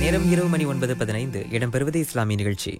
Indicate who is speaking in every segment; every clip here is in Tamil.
Speaker 1: நேரம் இரவு மணி ஒன்பது பதினைந்து இடம்பெறுவது இஸ்லாமிய நிகழ்ச்சி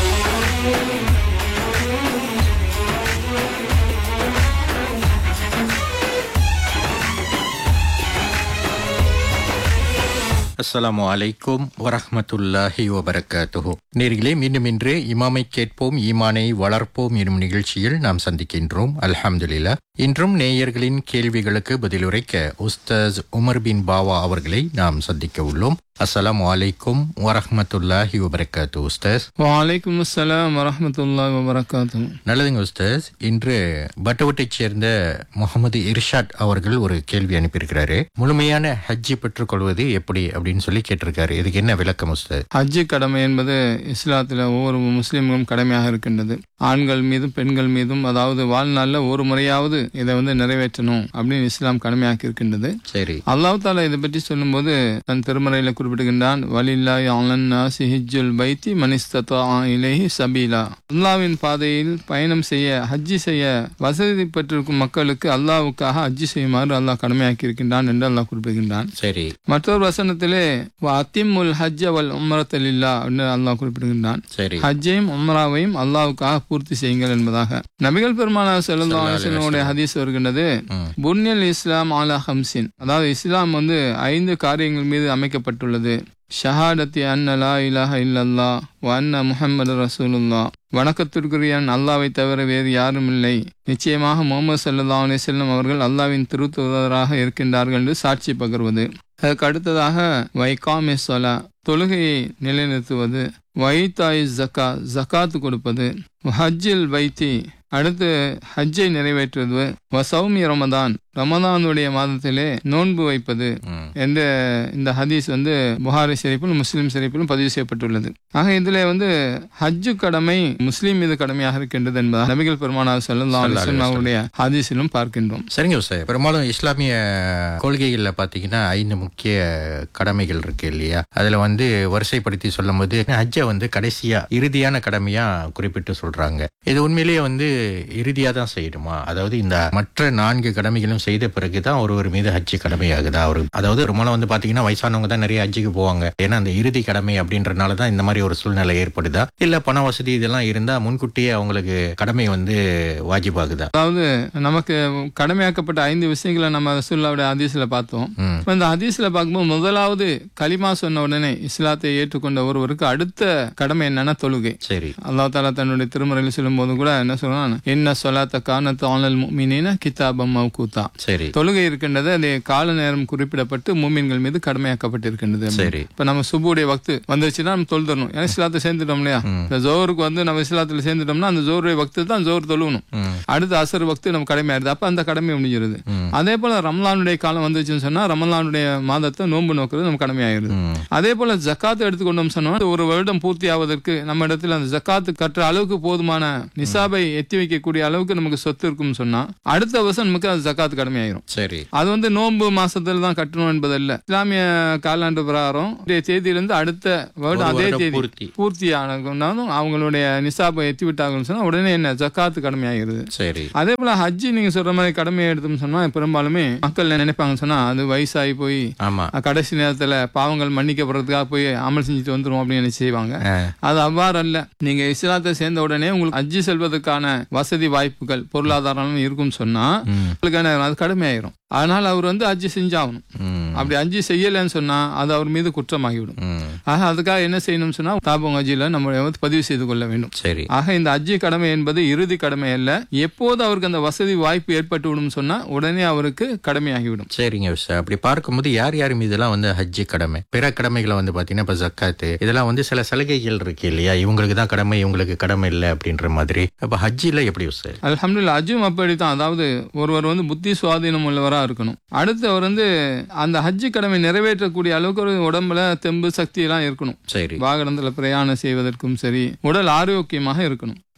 Speaker 2: அஸ்ஸலாமு அலைக்கும் வரஹ்மத்துல்லாஹி வபரகாத்துஹு நேர்களே மீண்டும் இன்று இமாமை கேட்போம் ஈமானை வளர்ப்போம் எனும் நிகழ்ச்சியில் நாம் சந்திக்கின்றோம் அல்ஹம்துலில்லா இன்றும் நேயர்களின் கேள்விகளுக்கு பதிலுரைக்க உஸ்தாஸ் உமர் பின் பாவா அவர்களை நாம் சந்திக்க உள்ளோம் அஸ்ஸலாமு அலைக்கும் வரஹ்மத்துல்லாஹி வபரகாத்து உஸ்தாஸ்
Speaker 3: வலைக்கும் அஸ்ஸலாம் வரஹமத்துல்லாஹி வபரகாத்து
Speaker 2: நல்லதுங்க உஸ்தாஸ் இன்று பட்டவட்டைச் சேர்ந்த முகமது இர்ஷாட் அவர்கள் ஒரு கேள்வி அனுப்பியிருக்கிறாரு முழுமையான ஹஜ்ஜி பெற்றுக்கொள்வது எப்படி அப்படின்னு சொல்லி கேட்டிருக்காரு இதுக்கு என்ன விளக்கம் உஸ்தாஸ்
Speaker 3: ஹஜ்ஜு கடமை என்பது இஸ்லாத்தில் ஒவ்வொரு முஸ்லீம்களும் கடமையாக இருக்கின்றது ஆண்கள் மீதும் பெண்கள் மீதும் அதாவது வாழ்நாளில் ஒரு முறையாவது இதை வந்து நிறைவேற்றணும் அப்படின்னு இஸ்லாம் கடமையாக்கி இருக்கின்றது
Speaker 2: சரி
Speaker 3: அல்லாஹ் தாலா இதை பற்றி சொல்லும்போது தன் திருமறையில குறிப்பிடுகின்றான் வலில்லாஹி அலன்னா சிஹிஜுல் பைத்தி மனிஸ்தா இலேஹி சபீலா அல்லாவின் பாதையில் பயணம் செய்ய ஹஜ்ஜி செய்ய வசதி பெற்றிருக்கும் மக்களுக்கு அல்லாவுக்காக ஹஜ்ஜி செய்யுமாறு அல்லாஹ் கடமையாக்கி இருக்கின்றான் என்று அல்லாஹ் குறிப்பிடுகின்றான்
Speaker 2: சரி
Speaker 3: மற்றொரு வசனத்திலே அத்திமுல் ஹஜ் அவல் உம்ரத்தலில்லா என்று அல்லாஹ் குறிப்பிடுகின்றான்
Speaker 2: சரி
Speaker 3: ஹஜ்ஜையும் உம்ராவையும் அல்லாவுக்காக பூர்த்தி செய்யுங்கள் என்பதாக நபிகள் பெருமானார்
Speaker 2: ஸல்லல்லாஹு அலைஹி
Speaker 3: செல்லும் ஹதீஸ் வருகின்றது
Speaker 2: ம்.
Speaker 3: புர்னியல் இஸ்லாம் ஆலா ஹம்சின் அதாவது இஸ்லாம் வந்து ஐந்து காரியங்கள் மீது அமைக்கப்பட்டுள்ளது ஷஹாடத்தி அன்ன லா இலாஹ இல்லல்லா வ அன்ன முஹம்மது ரசூலுல்லா வணக்கத்திற்குரியன் அல்லாவை தவிர வேறு யாரும் இல்லை நிச்சயமாக முகமது சல்லா அலிசல்லம் அவர்கள் அல்லாவின் திருத்துவதராக இருக்கின்றார்கள் என்று சாட்சி பகர்வது அதற்கு அடுத்ததாக வைகாமே சொலா தொழுகையை நிலைநிறுத்துவது வைத்தாய் ஜக்கா ஜக்காத்து கொடுப்பது ஹஜ்ஜில் வைத்தி அடுத்து ஹஜ்ஜை நிறைவேற்றுவது வசௌமி ரமதான் ரமதானுடைய மாதத்திலே நோன்பு வைப்பது
Speaker 2: ம்.
Speaker 3: என்ற இந்த ஹதீஸ் வந்து புகாரி ஷெரீஃபிலும் முஸ்லீம் ஷெரீஃபிலும் பதிவு செய்யப்பட்டுள்ளது ஆக இதுல வந்து ஹஜ்ஜு கடமை முஸ்லீம் மீது கடமையாக இருக்கின்றது என்பதாக நபிகள் பெருமானார் ஸல்லல்லாஹு அலைஹி வஸல்லம் அவருடைய ஹதீஸிலும் பார்க்கின்றோம்
Speaker 2: சரிங்க சார் பெரும்பாலும் இஸ்லாமிய கொள்கைகள்ல பாத்தீங்கன்னா ஐந்து முக்கிய கடமைகள் இருக்கு இல்லையா அதுல வந்து வரிசைப்படுத்தி சொல்லும்போது ஹஜ்ஜை வந்து கடைசியா இறுதியான கடமையா குறிப்பிட்டு சொல்றாங்க இது உண்மையிலேயே வந்து இறுதியா தான் செய்யணுமா அதாவது இந்த மற்ற நான்கு கடமைகளும் செய்த பிறகுதான் ஒருவர் மீது ஹஜ்ஜு கடமையாகுதா ஒரு அதாவது ரொம்பலாம் வந்து பாத்தீங்கன்னா வயசானவங்க தான் நிறைய ஹஜ்ஜுக்கு போவாங்க ஏன்னா அந்த இறுதி கடமை அப்படின்றனால தான் இந்த மாதிரி ஒரு சூழ்நிலை ஏற்படுதா இல்ல பண வசதி இதெல்லாம் இருந்தா முன்கூட்டியே அவங்களுக்கு கடமை வந்து வாஜிபாகுதா
Speaker 3: அதாவது நமக்கு கடமையாக்கப்பட்ட ஐந்து விஷயங்களை நம்ம ரசூல்லாவுடைய ஹதீஸ்ல பார்த்தோம்
Speaker 2: ம்
Speaker 3: இப்ப இந்த ஹதீஸ்ல பார்க்கும்போது முதலாவது கலிமா சொன்ன உடனே இஸ்லாத்தை ஏற்றுக்கொண்ட ஒருவருக்கு அடுத்த கடமை என்னன்னா தொழுகை
Speaker 2: சரி
Speaker 3: அல்லாஹ் தாலா தன்னுடைய திருமறையில் சொல்லும் போது கூட என்ன சொல்றான் என்ன சொல்லாத்த காரணத்து ஆனல் மீனின கிதாபம் மௌகூத்தா
Speaker 2: சரி
Speaker 3: தொழுகை இருக்கின்றது அது கால நேரம் குறிப்பிடப்பட்டு மூமின்கள் மீது கடமையாக்கப்பட்டிருக்கின்றது
Speaker 2: சரி
Speaker 3: இப்ப நம்ம சுபுடைய வக்து வந்துருச்சுன்னா நம்ம தொழுதரணும் ஏன்னா இஸ்லாத்தை சேர்ந்துட்டோம் இல்லையா
Speaker 2: ம்.
Speaker 3: இந்த ஜோருக்கு வந்து நம்ம இஸ்லாத்துல சேர்ந்துட்டோம்னா அந்த ஜோருடைய வக்து தான் ஜோர் தொழுவணும்
Speaker 2: ம்
Speaker 3: அடுத்து அசர் வக்து நம்ம கடமையாயிருது அப்ப அந்த கடமை முடிஞ்சிருது
Speaker 2: ம்.
Speaker 3: அதே போல ரமலானுடைய காலம் வந்துச்சுன்னு சொன்னா ரமலானுடைய மாதத்தை நோன்பு நோக்குறது நம்ம கடமையாயிருது
Speaker 2: ம்.
Speaker 3: அதே போல ஜக்காத்து எடுத்துக்கொண்டோம் சொன்னா ஒரு வருடம் பூர்த்தி ஆவதற்கு நம்ம இடத்துல அந்த ஜக்காத்து கட்டுற அளவுக்கு போதுமான நிசாபை எத்தி வைக்கக்கூடிய அளவுக்கு நமக்கு சொத்து இருக்கும்னு சொன்னா அடுத்த வருஷம் நமக்கு அது ஜக்காத்து கடமையாயிரும்
Speaker 2: சரி
Speaker 3: அது வந்து நோன்பு மாசத்துல தான் கட்டணும் என்பதல்ல இஸ்லாமிய காலாண்டு பிரகாரம் இன்றைய தேதியிலிருந்து அடுத்த வருடம்
Speaker 2: ஒரு
Speaker 3: அதே
Speaker 2: வருடம்
Speaker 3: தேதி
Speaker 2: பூர்த்தி.
Speaker 3: பூர்த்தி ஆனாலும் அவங்களுடைய நிசாபை எத்தி விட்டாங்கன்னு சொன்னா உடனே என்ன ஜக்காத்து கடமையாகிறது
Speaker 2: சரி
Speaker 3: அதே போல ஹஜ்ஜி நீங்க சொல்ற மாதிரி கடமையை எடுத்தோம்னு சொன்னா பெரும்பாலுமே மக்கள் என்ன நினைப்பாங்கன்னு சொன்னா அது வயசாகி போய்
Speaker 2: ஆமா
Speaker 3: அஹ், கடைசி நேரத்துல பாவங்கள் மன்னிக்கப்படுறதுக்காக போய் அமல் செஞ்சுட்டு வந்துரும் அப்படின்னு நினைச்சு செய்வாங்க
Speaker 2: ஆ,
Speaker 3: அது அவ்வாறு அல்ல நீங்க இஸ்லாத்தை சேர்ந்த உடனே உங்களுக்கு ஹஜ்ஜி செல்வதற்கான வசதி வாய்ப்புகள் பொருளாதாரம் இருக்கும் சொன்னா
Speaker 2: ம்,
Speaker 3: உங்களுக்கு என்ன ஆயிரும்? அது கடுமையாயிரும் அதனால அவர் வந்து ஹஜ்ஜி செஞ்சாகணும்
Speaker 2: ம்,
Speaker 3: அப்படி ஹஜ்ஜி செய்யலைன்னு சொன்னா அது அவர் மீது குற்றமாகிவிடும்
Speaker 2: ம்.
Speaker 3: ஆக அதுக்காக என்ன செய்யணும்னு சொன்னா தாபம் ஹஜ்ஜில நம்ம வந்து பதிவு செய்து கொள்ள வேண்டும்
Speaker 2: சரி
Speaker 3: ஆக இந்த அஜ்ஜி கடமை என்பது இறுதி கடமை அல்ல எப்போது அவருக்கு அந்த வசதி வாய்ப்பு ஏற்பட்டு விடும் சொன்னா உடனே அவருக்கு கடமையாகிவிடும்
Speaker 2: சரிங்க சார் அப்படி பார்க்கும்போது யார் யார் மீதெல்லாம் வந்து ஹஜ்ஜி கடமை பிற கடமைகளை வந்து பாத்தீங்கன்னா இப்ப ஜக்காத்து இதெல்லாம் வந்து சில சலுகைகள் இருக்கு இல்லையா இவங்களுக்கு தான் கடமை இவங்களுக்கு கடமை இல்லை அப்படின்ற மாதிரி அப்ப ஹஜ்ஜில எப்படி சார்
Speaker 3: அல்ஹம்துலில்லாஹ் அஜும் அப்படித்தான் அதாவது ஒருவர் வந்து புத்தி சுவாதீனம் உள்ளவரா இருக்கணும் அடுத்து அவர் வந்து அந்த ஹஜ்ஜி கடமை நிறைவேற்றக்கூடிய அளவுக்கு ஒரு உடம்புல தெம்பு சக்தி எல்லாம் இருக்கணும்
Speaker 2: சரி
Speaker 3: வாகனத்துல பிரயாணம் செய்வதற்கும் சரி உடல் ஆரோக்கியமாக இருக்கணும்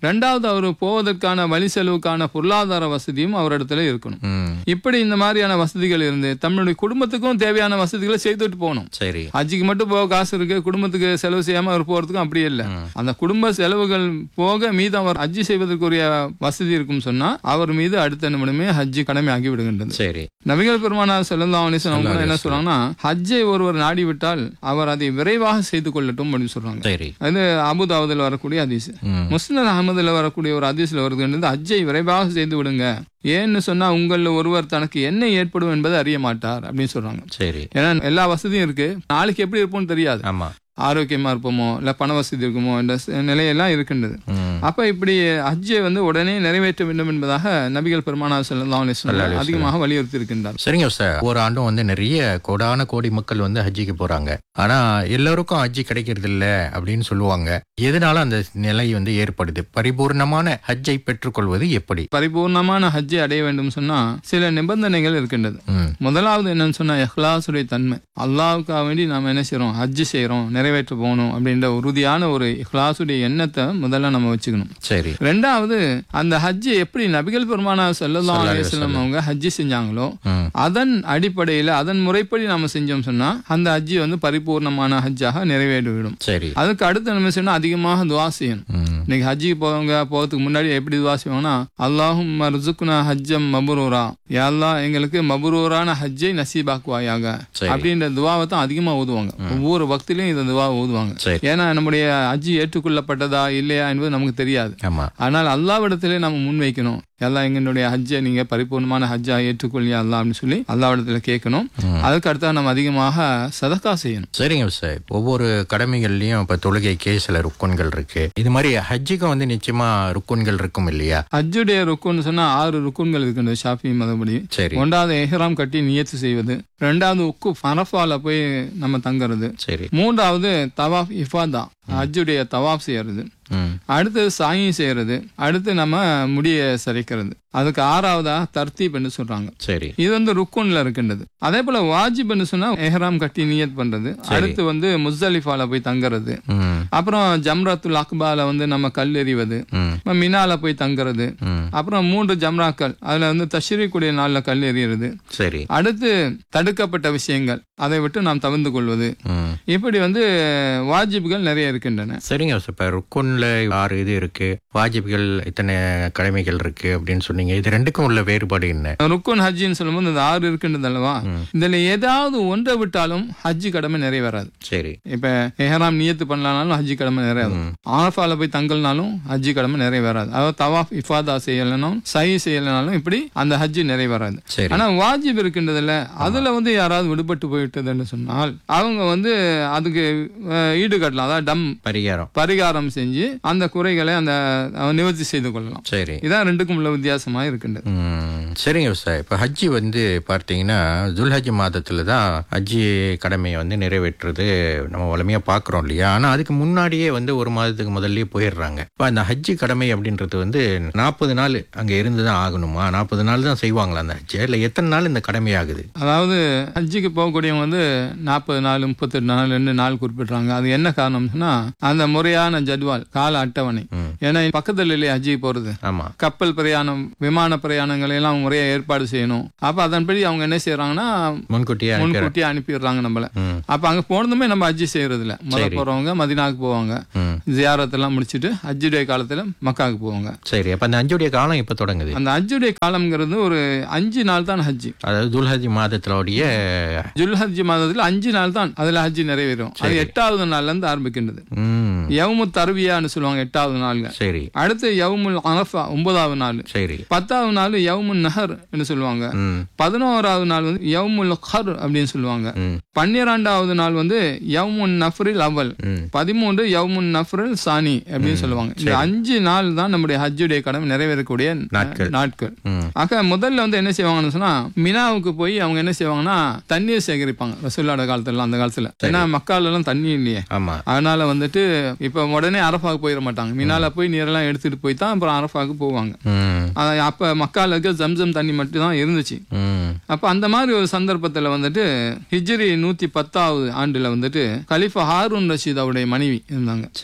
Speaker 3: ரெண்டாவது அவர் போவதற்கான வழி செலவுக்கான பொருளாதார வசதியும் அவரிடத்துல இருக்கணும்
Speaker 2: ம்
Speaker 3: இப்படி இந்த மாதிரியான வசதிகள் இருந்து தன்னுடைய குடும்பத்துக்கும் தேவையான வசதிகளை செய்துட்டு போகணும்
Speaker 2: சரி
Speaker 3: ஹஜ்ஜிக்கு மட்டும் போக காசு இருக்கு குடும்பத்துக்கு செலவு செய்யாம அவர் போறதுக்கும் அப்படி இல்லை அந்த குடும்ப செலவுகள் போக மீது அவர் ஹஜ்ஜி செய்வதற்குரிய வசதி இருக்கும் சொன்னா அவர் மீது அடுத்த நிமிடமே ஹஜ்ஜி கடமை ஆகி விடுகின்றது
Speaker 2: சரி
Speaker 3: நபிகள் பெருமானார் செல்லல்லா அலிஸ்லாம் என்ன சொல்றாங்கன்னா ஹஜ்ஜை ஒருவர் நாடி விட்டால் அவர் அதை விரைவாக செய்து கொள்ளட்டும் அப்படின்னு சொல்றாங்க
Speaker 2: சரி
Speaker 3: அது அபுதாவுதில் வரக்கூடிய ஹதீஸ்
Speaker 2: ம்
Speaker 3: முஸ்லிம் அகமதுல வரக்கூடிய ஒரு ஹதீஸ்ல வருது ஹஜ்ஜை விரைவாக செய்து விடுங்க ஏன்னு சொன்னா உங்களில் ஒருவர் தனக்கு என்ன ஏற்படும் என்பதை அறிய மாட்டார் அப்படின்னு சொல்றாங்க
Speaker 2: சரி
Speaker 3: ஏன்னா எல்லா வசதியும் இருக்கு நாளைக்கு எப்படி இருப்போம்னு தெரியாது
Speaker 2: ஆமா
Speaker 3: ஆரோக்கியமா இருப்போமோ இல்ல பண வசதி இருக்குமோ என்ற ச- நிலையெல்லாம் இருக்கின்றது
Speaker 2: ம்
Speaker 3: அப்ப இப்படி ஹஜ்ஜை வந்து உடனே நிறைவேற்ற வேண்டும் என்பதாக நபிகள் பெருமானார் ஸல்லல்லாஹு அலைஹி வஸல்லம் அதிகமாக வலியுறுத்தி இருக்கின்றார்
Speaker 2: சரிங்க சார் ஒரு ஆண்டும் வந்து நிறைய கோடான கோடி மக்கள் வந்து ஹஜ்ஜிக்கு போறாங்க ஆனா எல்லாருக்கும் ஹஜ்ஜி கிடைக்கிறது இல்ல அப்படின்னு சொல்லுவாங்க எதனால அந்த நிலை வந்து ஏற்படுது பரிபூர்ணமான ஹஜ்ஜை பெற்றுக்கொள்வது எப்படி
Speaker 3: பரிபூர்ணமான ஹஜ்ஜை அடைய வேண்டும் சொன்னா சில நிபந்தனைகள் இருக்கின்றது
Speaker 2: ம்
Speaker 3: முதலாவது என்னன்னு சொன்னா இஹ்லாஸுடைய தன்மை அல்லாவுக்காக வேண்டி நாம என்ன செய்றோம் ஹஜ்ஜு செய்றோம் நிறைவேற்ற போகணும் அப்படின்ற உறுதியான ஒரு இஹ்லாஸுடைய எண்ணத்தை முதல்ல நம்ம வச்சுக்கணும்
Speaker 2: சரி
Speaker 3: ரெண்டாவது அந்த ஹஜ்ஜை எப்படி நபிகள் பெருமானா ஸல்லல்லாஹு அலைஹி வஸல்லம் அவங்க ஹஜ்ஜி செஞ்சாங்களோ
Speaker 2: ம்
Speaker 3: அதன் அடிப்படையில் அதன் முறைப்படி நாம செஞ்சோம் சொன்னா அந்த ஹஜ்ஜி வந்து பரிபூர்ணமான ஹஜ்ஜாக நிறைவேறிவிடும்
Speaker 2: சரி
Speaker 3: அதுக்கு அடுத்த நம்ம சொன்னா அதிகமாக துவா செய்யணும்
Speaker 2: ம்
Speaker 3: இன்னைக்கு ஹஜ்ஜிக்கு போறவங்க போறதுக்கு முன்னாடி எப்படி துவா செய்வாங்கன்னா அல்லாஹும் மர்சுக்குனா ஹஜ்ஜம் மபுரூரா யாழ்லா எங்களுக்கு மபுரூரான ஹஜ்ஜை நசீபாக்குவாயாக
Speaker 2: சரி.
Speaker 3: அப்படின்ற துவாவை தான் அதிகமா ஓதுவாங்க ஒவ்வொரு பக்திலையும் இந்த துவா ஓதுவாங்க
Speaker 2: சரி
Speaker 3: ஏன்னா நம்முடைய ஹஜ்ஜி ஏற்றுக்கொள்ளப்பட்டதா இல்லையா என்பது நமக்கு தெரியாது
Speaker 2: ஆமா
Speaker 3: ஆனால் அல்லாவிடத்திலே நம்ம முன்வைக்கணும் எல்லாம் எங்களுடைய ஹஜ்ஜை நீங்க பரிபூர்ணமான ஹஜ்ஜா ஏற்றுக்கொள்ளியா அல்லா அப்படின்னு சொல்லி அல்லாவிடத்துல கேட்கணும்
Speaker 2: ம்.
Speaker 3: அதுக்கு அடுத்தா நம்ம அதிகமாக சதக்கா செய்யணும்
Speaker 2: சரிங்க சார் ஒவ்வொரு கடமைகள்லயும் இப்ப தொழுகைக்கே சில ருக்குன்கள் இருக்கு இது மாதிரி ஹஜ்ஜிக்கும் வந்து நிச்சயமா ருக்குன்கள் இருக்கும் இல்லையா
Speaker 3: ஹஜ்ஜுடைய ருக்குன்னு சொன்னா ஆறு ருக்குன்கள் இருக்கின்றது ஷாஃபி மதப்படி
Speaker 2: சரி
Speaker 3: ஒன்றாவது எஹ்ராம் கட்டி நியத்து செய்வது ரெண்டாவது உக்கு ஃபரஃபால போய் நம்ம தங்குறது
Speaker 2: சரி
Speaker 3: மூன்றாவது தவாஃப் இஃபாதா ஹஜ்ஜுடைய தவாஃப் செய்யறது
Speaker 2: ம்
Speaker 3: அடுத்தது சாயி செய்யறது அடுத்து நம்ம முடிய சரிக்கிறது அதுக்கு ஆறாவதா தர்த்தீப்னு சொல்றாங்க
Speaker 2: சரி
Speaker 3: இது வந்து ருக்குன்ல இருக்கின்றது அதே போல வாஜிப்னு சொன்னா எஹ்ராம் கட்டி நியத் பண்றது அடுத்து வந்து முஸ்தலிஃபால போய் தங்குறது
Speaker 2: ம்
Speaker 3: அப்புறம் ஜம்ரத்துல் அக்பால வந்து நம்ம கல் எறிவது
Speaker 2: ம்
Speaker 3: அப்புறம் மினால போய் தங்குறது
Speaker 2: ம்
Speaker 3: அப்புறம் மூன்று ஜம்ராக்கள் அதுல வந்து தஷ்ரீக்குடைய நாள்ல கல் எறியறது
Speaker 2: சரி
Speaker 3: அடுத்து தடுக்கப்பட்ட விஷயங்கள் அதை விட்டு நாம் தவிர்த்து கொள்வது
Speaker 2: ம்
Speaker 3: இப்படி வந்து வாஜிப்கள் நிறைய இருக்கின்றன
Speaker 2: சரிங்க சார் இப்ப ருக்குன்ல ஆறு இது இருக்கு வாஜிப்கள் இத்தனை கடமைகள் இருக்கு அப்படின்னு சொன்னீங்க இது ரெண்டுக்கும் உள்ள வேறுபாடு என்ன
Speaker 3: ருக்குன் ஹஜ்ஜின்னு சொல்லும்போது இந்த ஆறு இருக்கின்றது அல்லவா
Speaker 2: ம்.
Speaker 3: இதுல ஏதாவது ஒன்றை விட்டாலும் ஹஜ்ஜி கடமை நிறைவேறாது
Speaker 2: சரி
Speaker 3: இப்ப எஹராம் நியத்து பண்ணலாம்னாலும் ஹஜ்ஜி கடமை நிறையாது
Speaker 2: ம்.
Speaker 3: ஆரஃபால போய் தங்கல்னாலும் ஹஜ்ஜி கடமை நிறைவேறாது அதாவது தவாஃப் இஃபாதா செய்யலைனாலும் சை செய்யலைனாலும் இப்படி அந்த ஹஜ்ஜி நிறைவேறாது
Speaker 2: சரி
Speaker 3: ஆனா வாஜிப் இருக்கின்றதுல அதுல வந்து யாராவது விடுபட்டு போயிட்டதுன்னு சொன்னால் அவங்க வந்து அதுக்கு அஹ், ஈடுகட்டலாம் அதாவது டம்
Speaker 2: பரிகாரம்
Speaker 3: பரிகாரம் செஞ்சு அந்த குறைகளை அந்த அஹ், நிவர்த்தி செய்து கொள்ளலாம்
Speaker 2: சரி
Speaker 3: இதான் ரெண்டுக்கும் உள்ள வித்தியாசமா இருக்கின்றது
Speaker 2: ம், சரிங்க சார் இப்போ ஹஜ்ஜி வந்து பார்த்தீங்கன்னா துல்ஹஜ் மாதத்துல தான் ஹஜ்ஜி கடமையை வந்து நிறைவேற்றுறது நம்ம வலிமையா பார்க்குறோம் இல்லையா ஆனால் அதுக்கு முன்னாடியே வந்து ஒரு மாதத்துக்கு முதல்லயே போயிடுறாங்க இப்போ அந்த ஹஜ்ஜி கடமை அப்படின்றது வந்து நாற்பது நாள் அங்கே இருந்து தான் ஆகணுமா நாற்பது நாள் தான் செய்வாங்களா அந்த ஹஜ்ஜை இல்லை எத்தனை நாள் இந்த கடமை ஆகுது
Speaker 3: அதாவது ஹஜ்ஜுக்கு போகக்கூடியவங்க வந்து நாற்பது நாள் முப்பத்தெட்டு நாள் ரெண்டு நாள் குறிப்பிடுறாங்க அது என்ன காரணம்னா அந்த முறையான ஜட்வால் கால அட்டவணை
Speaker 2: ம்.
Speaker 3: ஏன்னா பக்கத்துல இல்லையே ஹஜ்ஜிக்கு போறது
Speaker 2: ஆமா
Speaker 3: கப்பல் பிரயாணம் விமான பிரயாணங்களை எல்லாம் முறையா ஏற்பாடு செய்யணும் அப்ப அதன்படி அவங்க என்ன செய்யறாங்கன்னா
Speaker 2: முன்கூட்டியே அனுப்பி
Speaker 3: முன்கூட்டியே அனுப்பிடுறாங்க நம்மள
Speaker 2: ம்
Speaker 3: அப்ப அங்க போனதுமே நம்ம ஹஜ்ஜி செய்யறது இல்ல முத
Speaker 2: சரி.
Speaker 3: போறவங்க மதினாக்கு போவாங்க
Speaker 2: ம்
Speaker 3: ஜியாரத்தெல்லாம் முடிச்சிட்டு ஹஜ்ஜுடைய காலத்துல மக்காவுக்கு போவாங்க
Speaker 2: சரி அப்போ அந்த அஞ்சுடைய காலம் இப்போ தொடங்குது
Speaker 3: அந்த ஹஜ்ஜுடைய காலம்ங்கிறது ஒரு அஞ்சு நாள் தான் ஹஜ்ஜி
Speaker 2: அதாவது துல்ஹஜ் மாதத்திலோடைய
Speaker 3: ஜுல் ஹஜ்ஜி மாதத்துல அஞ்சு நாள் தான் அதுல ஹஜ்ஜி நிறைவேறும் அது எட்டாவது நாள்ல இருந்து ஆரம்பிக்கின்றது
Speaker 2: ம்
Speaker 3: யவுமு தருவியான்னு சொல்லுவாங்க எட்டாவது நாள்ல
Speaker 2: சரி
Speaker 3: அடுத்து யவுமுல் அரஃபா ஒன்பதாவது நாள்
Speaker 2: சரி
Speaker 3: பத்தாவது நாள் யவுமுன் நஹர் என்று சொல்லுவாங்க
Speaker 2: ம்
Speaker 3: பதினோராவது நாள் வந்து யவுமுல் ஹர் அப்படின்னு சொல்லுவாங்க
Speaker 2: ம்
Speaker 3: பன்னிரெண்டாவது நாள் வந்து யவுமுன் நஃப்ரில் அவல்
Speaker 2: ம்
Speaker 3: பதிமூன்று யவுமுன் நஃப்ரில் சானி அப்படின்னு சொல்லுவாங்க இந்த அஞ்சு நாள் தான் நம்முடைய ஹஜ்ஜுடைய கடமை நிறைவேறக்கூடிய
Speaker 2: நாட்கள்.
Speaker 3: நாட்கள்
Speaker 2: ம்
Speaker 3: ஆக முதல்ல வந்து என்ன செய்வாங்கன்னு சொன்னா மினாவுக்கு போய் அவங்க என்ன செய்வாங்கன்னா தண்ணீர் சேகரிப்பாங்க ரசூல்லாட காலத்துல அந்த காலத்துல ஏன்னா மக்கால எல்லாம் தண்ணி இல்லையே
Speaker 2: ஆமா
Speaker 3: அதனால வந்துட்டு இப்ப உடனே அரஃபாவுக்கு போயிட மாட்டாங்க மினால போய் நீரெல்லாம் எடுத்துட்டு போய் தான் அப்புறம் அரஃபாவுக்கு போவாங்க
Speaker 2: ம்
Speaker 3: அது அப்ப மக்கால இருக்க ஜம்சம் தண்ணி மட்டும் தான் இருந்துச்சு
Speaker 2: ம்
Speaker 3: அப்ப அந்த மாதிரி ஒரு சந்தர்ப்பத்துல வந்துட்டு ஹிஜ்ரி நூத்தி பத்தாவது ஆண்டுல வந்துட்டு கலிஃபா ஹாரூன் ரஷீத் அவருடைய மனைவி இருந்தாங்க
Speaker 2: சரி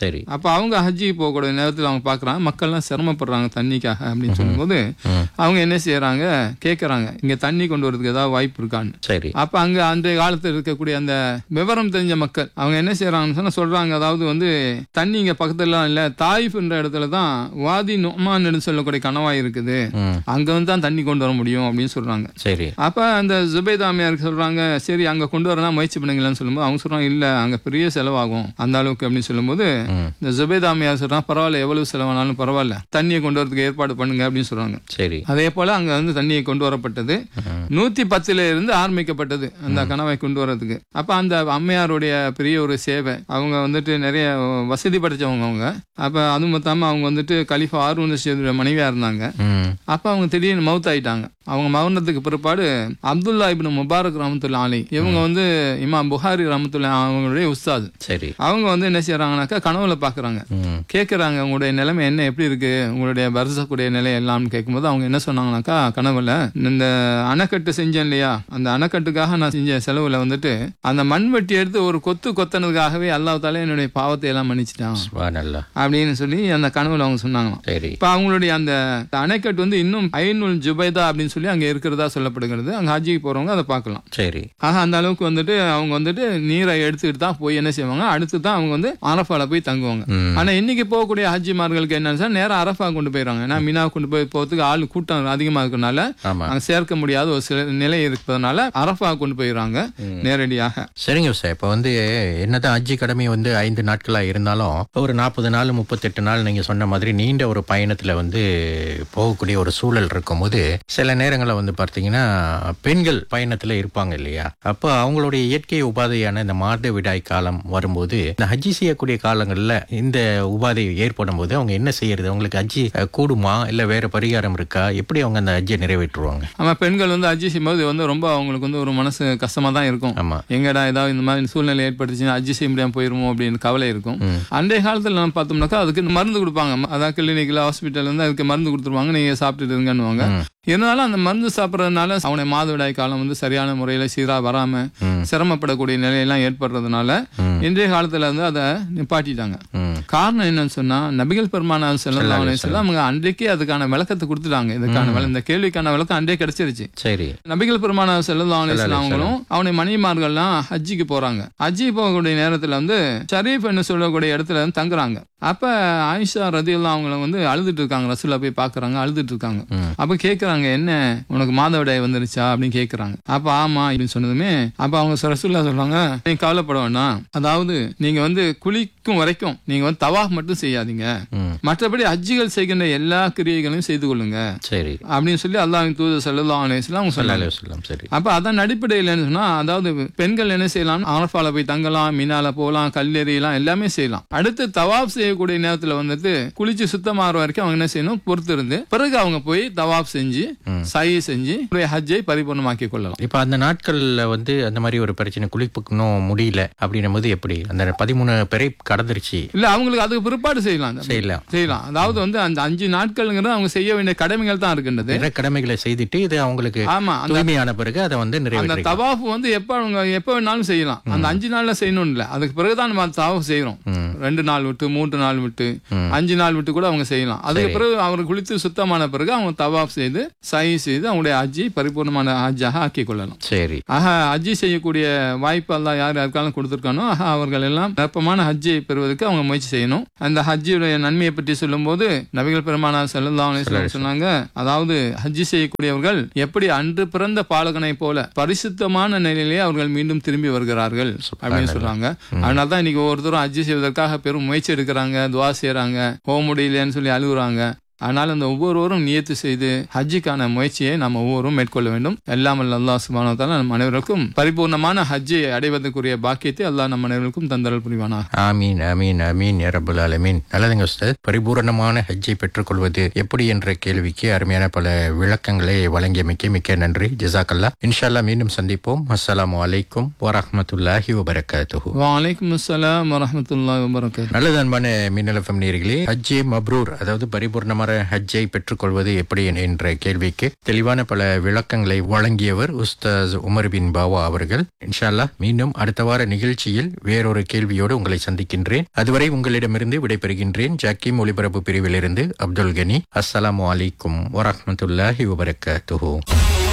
Speaker 2: சரி
Speaker 3: அப்ப அவங்க ஹஜ்ஜிக்கு போகக்கூடிய நேரத்தில் அவங்க பார்க்கறாங்க மக்கள்லாம் சிரமப்படுறாங்க தண்ணிக்காக அப்படின்னு சொல்லும்போது
Speaker 2: ம்.
Speaker 3: அவங்க என்ன செய்யறாங்க கேட்கறாங்க இங்க தண்ணி கொண்டு வரதுக்கு ஏதாவது வாய்ப்பு இருக்கான்னு
Speaker 2: சரி
Speaker 3: அப்ப அங்க அன்றைய காலத்தில் இருக்கக்கூடிய அந்த விவரம் தெரிஞ்ச மக்கள் அவங்க என்ன செய்யறாங்கன்னு சொன்னா சொல்றாங்க அதாவது வந்து தண்ணி இங்க பக்கத்துல இல்ல தாயிஃப்ன்ற இடத்துல தான் வாதி நொமான்னு சொல்லக்கூடிய கணவாய் இருக்குது
Speaker 2: ம்
Speaker 3: அங்க வந்து தான் தண்ணி கொண்டு வர முடியும் அப்படின்னு சொல்றாங்க
Speaker 2: சரி
Speaker 3: அப்ப அந்த ஜுபைதாமியாருக்கு சொல்றாங்க சரி அங்க கொண்டு வரலாம் முயற்சி பண்ணுங்களேன்னு சொல்லும்போது அவங்க சொல்றாங்க இல்ல அங்க பெரிய செலவாகும் அந்த அளவுக்கு அப்படின்னு சொல்லும்போது
Speaker 2: ம்
Speaker 3: இந்த ஜுபைதாமியார் சொல்றாங்க பரவாயில்ல எவ்வளவு செலவானாலும் பரவாயில்ல தண்ணியை கொண்டு வரதுக்கு ஏற்பாடு பண்ணுங்க அப்படின்னு சொல்றாங்க
Speaker 2: சரி
Speaker 3: அதே போல அங்க வந்து தண்ணியை கொண்டு வரப்பட்டது
Speaker 2: ம்.
Speaker 3: நூத்தி பத்துல இருந்து ஆரம்பிக்கப்பட்டது அந்த கனவை கொண்டு வரதுக்கு அப்ப அந்த அம்மையாருடைய பெரிய ஒரு சேவை அவங்க வந்துட்டு நிறைய வசதி படைச்சவங்க அவங்க அப்ப அதுவும் பத்தாம அவங்க வந்துட்டு கலிஃபா ஆர்வன் ரஷீதுடைய மனைவியா இருந்தாங்க
Speaker 2: ம்
Speaker 3: அப்ப அவங்க திடீர்னு மவுத் ஆயிட்டாங்க அவங்க மரணத்துக்கு பிற்பாடு அப்துல்லா இப்னு முபாரக் ரஹமத்துல்லா அலி இவங்க வந்து இமாம் புகாரி ரஹமத்துல்லா அவங்களுடைய உஸ்தாது
Speaker 2: சரி
Speaker 3: அவங்க வந்து என்ன செய்யறாங்கனாக்கா கனவுல பாக்குறாங்க
Speaker 2: ம்
Speaker 3: கேட்குறாங்க உங்களுடைய நிலைமை என்ன எப்படி இருக்கு உங்களுடைய வருஷக்கூடிய நிலை எல்லாம்னு கேட்கும்போது அவங்க என்ன சொன்னாங்கனாக்கா கனவுல இந்த அணைக்கட்டு செஞ்சேன் இல்லையா அந்த அணைக்கட்டுக்காக நான் செஞ்ச செலவுல வந்துட்டு அந்த மண்வெட்டி எடுத்து ஒரு கொத்து கொத்தனதுக்காகவே அல்லாஹ் என்னுடைய பாவத்தை எல்லாம் மன்னிச்சிட்டான்
Speaker 2: சுபானல்லா
Speaker 3: அப்படின்னு சொல்லி அந்த கனவுல அவங்க சொன்னாங்களாம்
Speaker 2: சரி
Speaker 3: இப்ப அவங்களுடைய அந்த அணைக்கட்டு வந்து இன்னும் ஐநூல் ஜுபைதா அப்படின்னு சொல்லி அங்க இருக்கிறதா சொல்லப்படுகிறது அங்க ஹஜ்ஜிக்கு போறவங்க அதை பார்க்கலாம்
Speaker 2: சரி
Speaker 3: ஆக அந்த அளவுக்கு வந்துட்டு அவங்க வந்துட்டு நீரை எடுத்துக்கிட்டு தான் போய் என்ன செய்வாங்க அடுத்து தான் அவங்க வந்து அரஃபால போய் தங்குவாங்க
Speaker 2: ம்
Speaker 3: ஆனா இன்னைக்கு போகக்கூடிய ஹஜ்ஜிமார்களுக்கு என்னன்னு சொன்னா நேரா அரஃபா கொண்டு போயிடுறாங்க ஏன்னா மினா கொண்டு போய் போறதுக்கு ஆள் கூட்டம் அதிகமா இருக்கனால
Speaker 2: ஆமா
Speaker 3: அங்க சேர்க்க முடியாத ஒரு சில நிலை இருப்பதனால அரஃபா கொண்டு போயிடுறாங்க நேரடியாக
Speaker 2: சரிங்க சார் இப்போ வந்து என்னதான் அஜி கடமை வந்து ஐந்து நாட்களா இருந்தாலும் ஒரு நாற்பது நாள் முப்பத்தெட்டு நாள் நீங்க சொன்ன மாதிரி நீண்ட ஒரு பயணத்துல வந்து போகக்கூடிய ஒரு சூழல் இருக்கும்போது சில நேரங்களில் வந்து பார்த்தீங்கன்னா பெண்கள் பயணத்துல இருப்பாங்க இல்லையா அப்போ அவங்களுடைய இயற்கை உபாதையான இந்த மாத விடாய் காலம் வரும்போது இந்த ஹஜ்ஜி செய்யக்கூடிய காலங்களில் இந்த உபாதை ஏற்படும் போது அவங்க என்ன செய்யறது அவங்களுக்கு ஹஜ்ஜி அஹ், கூடுமா இல்ல வேற பரிகாரம் இருக்கா எப்படி அவங்க அந்த ஹஜ்ஜியை நிறைவேற்றுவாங்க
Speaker 3: ஆமா பெண்கள் வந்து ஹஜ்ஜி செய்யும்போது வந்து ரொம்ப அவங்களுக்கு வந்து ஒரு மனசு கஷ்டமா தான் இருக்கும்
Speaker 2: ஆமா
Speaker 3: எங்கடா ஏதாவது இந்த மாதிரி சூழ்நிலை ஏற்பட்டுச்சுன்னா ஹஜ்ஜி செய்ய முடியாம போயிருமோ அப்படின்னு கவலை இருக்கும்
Speaker 2: ம்.
Speaker 3: அன்றைய காலத்துல நம்ம பார்த்தோம்னாக்கா அதுக்கு மருந்து கொடுப்பாங்க அதான் கிளினிக்ல ஹாஸ்பிட்டல் வந்து அதுக்கு மருந்து கொடுத்துருவாங்க நீங்க சாப்பிட்டுட்டு இருங்கன்னுவாங்க
Speaker 2: ம்.
Speaker 3: இருந்தாலும் அந்த மருந்து சாப்பிட்றதுனால அவனை மாதவிடாய் காலம் வந்து சரியான முறையில சீரா வராம
Speaker 2: ம்.
Speaker 3: சிரமப்படக்கூடிய நிலையெல்லாம் ஏற்படுறதுனால
Speaker 2: ம்.
Speaker 3: இன்றைய காலத்துல வந்து அதை நிப்பாட்டிட்டாங்க
Speaker 2: ம்
Speaker 3: காரணம் என்னன்னு சொன்னா நபிகள் பெருமானா செல்லலாம் அவங்க அன்றைக்கே அதுக்கான விளக்கத்தை கொடுத்துட்டாங்க இதுக்கான விள- இந்த கேள்விக்கான விளக்கம் அன்றே கிடைச்சிருச்சு
Speaker 2: சரி
Speaker 3: நபிகள் பெருமானா செல்லலாம் அவங்களும் அவனுடைய மணிமார்கள்லாம் ஹஜ்ஜிக்கு போறாங்க ஹஜ்ஜிக்கு போகக்கூடிய நேரத்துல வந்து ஷரீஃப் என்று சொல்லக்கூடிய இடத்துல வந்து தங்குறாங்க அப்ப ஆயிஷா ரதியெல்லாம் அவங்கள வந்து அழுதுட்டு இருக்காங்க ரசூலா போய் பாக்குறாங்க அழுதுட்டு இருக்காங்க
Speaker 2: ம்.
Speaker 3: அப்ப கேக்குறாங்க என்ன உனக்கு மாதவிடாய் வந்துருச்சா அப்படின்னு கேக்குறாங்க அப்ப ஆமா அப்படின்னு சொன்னதுமே அப்ப அவங்க ரசூல்லா சொல்றாங்க நீங்க கவலைப்பட வேண்டாம் அதாவது நீங்க வந்து குளிக்கும் வரைக்கும் நீங்க வந்து தவாஃப் மட்டும் செய்யாதீங்க
Speaker 2: ம்
Speaker 3: மற்றபடி ஹஜ்ஜிகள் செய்கின்ற எல்லா கிரியைகளையும் செய்து கொள்ளுங்க
Speaker 2: சரி
Speaker 3: அப்படின்னு சொல்லி அல்லாஹ்வின் தூதர் ஸல்லல்லாஹு அலைஹி வஸல்லம் அவங்க சொன்னாங்க
Speaker 2: அலைஹி வஸல்லம் சரி
Speaker 3: அப்ப அதான் அடிப்படையில் என்ன சொன்னா அதாவது பெண்கள் என்ன செய்யலாம் அரஃபால போய் தங்கலாம் மினால போகலாம் கல்லெறியலாம் எல்லாமே செய்யலாம் அடுத்து தவாப் செய்யக்கூடிய நேரத்துல வந்துட்டு குளிச்சு சுத்தமாகற வரைக்கும் அவங்க என்ன செய்யணும் பொறுத்து இருந்து பிறகு அவங்க போய் தவாப் செஞ்சு
Speaker 2: ம்.
Speaker 3: சை செஞ்சு ஒரு ஹஜ்ஜை பரிபூர்ணமாக்கி கொள்ளலாம்
Speaker 2: இப்ப அந்த நாட்கள்ல வந்து அந்த மாதிரி ஒரு பிரச்சனை குளிப்புக்கணும் முடியல அப்படின்னும் போது எப்படி அந்த பதிமூணு பேரை கடந்துருச்சு
Speaker 3: இல்ல அவங்களுக்கு அதுக்கு பிற்பாடு செய்யலாம் அந்த-
Speaker 2: செய்யலாம்
Speaker 3: செய்யலாம் அதாவது வந்து அந்த அஞ்சு நாட்கள்ங்கிறது அவங்க செய்ய வேண்டிய கடமைகள் தான் இருக்கின்றது
Speaker 2: பிற கடமைகளை செய்துட்டு இது அவங்களுக்கு
Speaker 3: ஆமா அந்த
Speaker 2: தூய்மையான பிறகு அதை வந்து
Speaker 3: அந்த
Speaker 2: நிறைவேற்றி
Speaker 3: தவாஃப் வந்து எப்ப அவங்க எப்ப வேணாலும் செய்யலாம் அந்த அஞ்சு நாள்ல செய்யணும் இல்ல அதுக்கு பிறகுதான் நம்ம தவாஃப் செய்யறோம்
Speaker 2: ம்.
Speaker 3: ரெண்டு நாள் விட்டு மூன்று நாள் விட்டு
Speaker 2: ம்.
Speaker 3: அஞ்சு நாள் விட்டு கூட அவங்க செய்யலாம் அதுக்கு
Speaker 2: சரி.
Speaker 3: பிறகு அவர் குளித்து சுத்தமான பிறகு அவங்க தவாஃப் செய்து சை செய்து அவங்களுடைய ஹஜ்ஜி பரிபூர்ணமான ஹஜ்ஜாக ஆக்கிக் கொள்ளலாம்
Speaker 2: சரி
Speaker 3: ஆக ஹஜ்ஜி செய்யக்கூடிய வாய்ப்பு எல்லாம் யார் யாருக்காலும் கொடுத்துருக்கானோ ஆக அவர்கள் எல்லாம் நிரப்பமான ஹஜ்ஜை பெறுவதற்கு அவங்க முயற்சி செய்யணும் அந்த ஹஜ்ஜியுடைய நன்மையை பற்றி சொல்லும்போது நபிகள் பெருமானா செல்லலாம் சொன்னாங்க அதாவது ஹஜ்ஜி செய்யக்கூடியவர்கள் எப்படி அன்று பிறந்த பாலகனை போல பரிசுத்தமான நிலையிலேயே அவர்கள் மீண்டும் திரும்பி வருகிறார்கள் அப்படின்னு சொல்றாங்க அதனால தான் இன்னைக்கு ஒவ்வொருத்தரும் ஹஜ்ஜி செய்வதற்காக பெரும் முயற்சி எடுக்கிறாங்க துவா செய்யறாங்க போக முடியலன்னு சொல்லி அழுகுறாங்க அதனால அந்த ஒவ்வொருவரும் நியத்து செய்து ஹஜ்ஜுக்கான முயற்சியை நாம் ஒவ்வொருவரும் மேற்கொள்ள வேண்டும் எல்லாம் அல்ல அல்லாஹ் சுபானோ தாலா நம் அனைவருக்கும் பரிபூர்ணமான ஹஜ்ஜை அடைவதற்குரிய பாக்கியத்தை அல்லாஹ் நம் அனைவருக்கும் தந்தரல் புரிவானா
Speaker 2: ஆமீன் ஆமீன் ஆமீன் யா ரப்பல் ஆலமீன் நல்லதுங்க உஸ்தாத் பரிபூரணமான ஹஜ்ஜை பெற்றுக்கொள்வது எப்படி என்ற கேள்விக்கு அருமையான பல விளக்கங்களை வழங்கியமைக்கு மிக்க நன்றி ஜிசாக்கல்லா இன்ஷால்லா மீண்டும் சந்திப்போம் அஸ்ஸலாமு அலைக்கும் வரஹ்மத்துல்லாஹி வபரகாத்துஹு
Speaker 3: வலைக்கம் அஸ்ஸலாம் வரமத்துல்லாஹி வபரகாத்
Speaker 2: நல்லது அன்பான மின்னல் எஃப்எம் நேர்களே ஹஜ்ஜே மப்ரூர் அதாவது பரிபூர்ணமான பொருளாதார ஹஜ்ஜை பெற்றுக்கொள்வது எப்படி என்ற கேள்விக்கு தெளிவான பல விளக்கங்களை வழங்கியவர் உஸ்தாஸ் உமர் பின் பாவா அவர்கள் இன்ஷா அல்லாஹ் மீண்டும் அடுத்த வார நிகழ்ச்சியில் வேறொரு கேள்வியோடு உங்களை சந்திக்கின்றேன் அதுவரை உங்களிடமிருந்து விடைபெறுகின்றேன் ஜக்கீம் ஒலிபரப்பு பிரிவிலிருந்து அப்துல் கனி அஸ்ஸலாமு அலைக்கும் வரஹ்மத்துல்லாஹி வபரகாத்துஹு